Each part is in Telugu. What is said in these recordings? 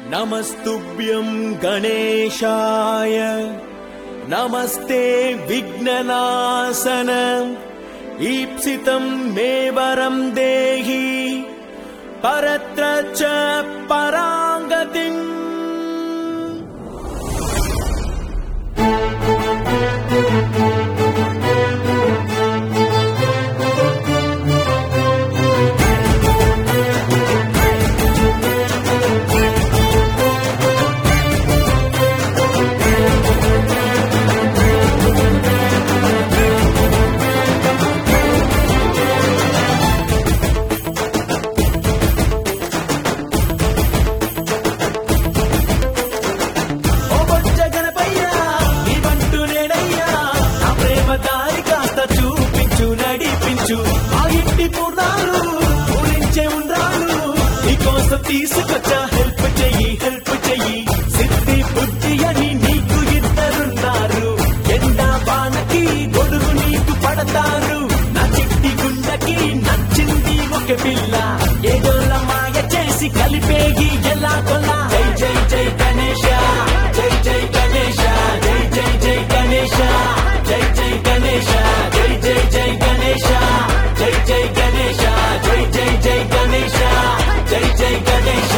నమస్తుభ్యం గణేశాయ నమస్తే విఘ్ననాశన ఈప్సితం మే వరం దేహి పరత్ర చ పరాంగతిం ఓ బొజ్జ గణపయ్యా, నీ బంటు నేనయ్యా. నా ప్రేమ దారి కాస్త చూపించు నడిపించు మా ఇంటి పూర్ణాలు పూరించే ఉండ్రాలు నీకోసం తీసుకొచ్చా హెల్ప్ చెయ్యి హెల్ప్ చెయ్యి సిద్ధి బుద్ధి అని నీకు ఇద్దరున్నారు ఎండా బాణకి గొడుగు నీకు పడతారు నా చిట్టి గుండకి నచ్చింది ఒక పిల్ల ఏదోల మాయ చేసి కలిపేగి ఎలా కొలా జై జై జై గణేష జై జై గణేష జై జై జై గణేష జై జై గణేష జై జై జై గణేష జై జై గణేష జై జై జై గణేష జై జై గణేష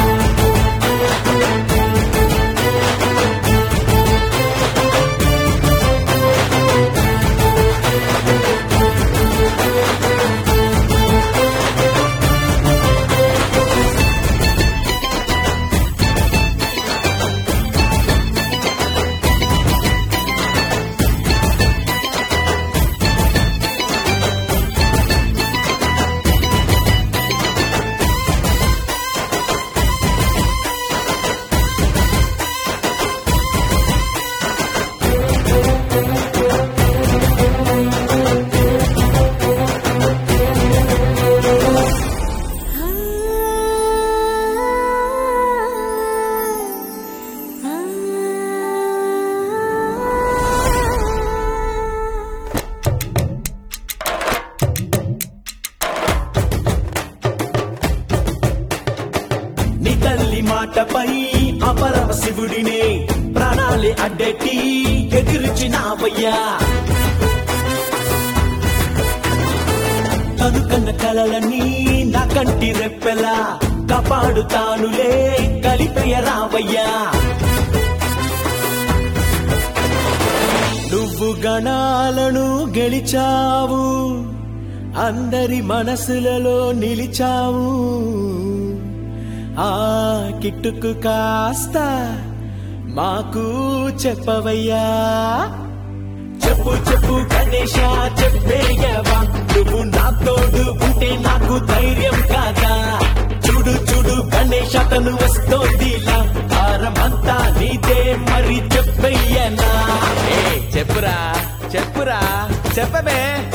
నీ తల్లి మాటపై అపరమ శివుడినే ప్రాణాలే అడ్డెట్టి ఎదిరిచినావయ్యా కనుకన్న కలలన్నీ నా కంటి రెప్పెలా కాపాడుతానులే కలిపేయ రావయ్యా నువ్వు గణాలను గెలిచావు అందరి మనసులలో నిలిచావు ఆ కిట్టుకు కాస్త మాకు చెప్పవయ్యా చెప్పు చెప్పు గణేష చెప్పేయవా నువ్వు నా తోడు ఉంటే నాకు ధైర్యం కాదా చూడు చూడు గణేష తను వస్తోందిలా భారమంతా నీదే మరి చెప్పయ్యనా ఏ చెప్పురా చెప్పురా చెప్పమే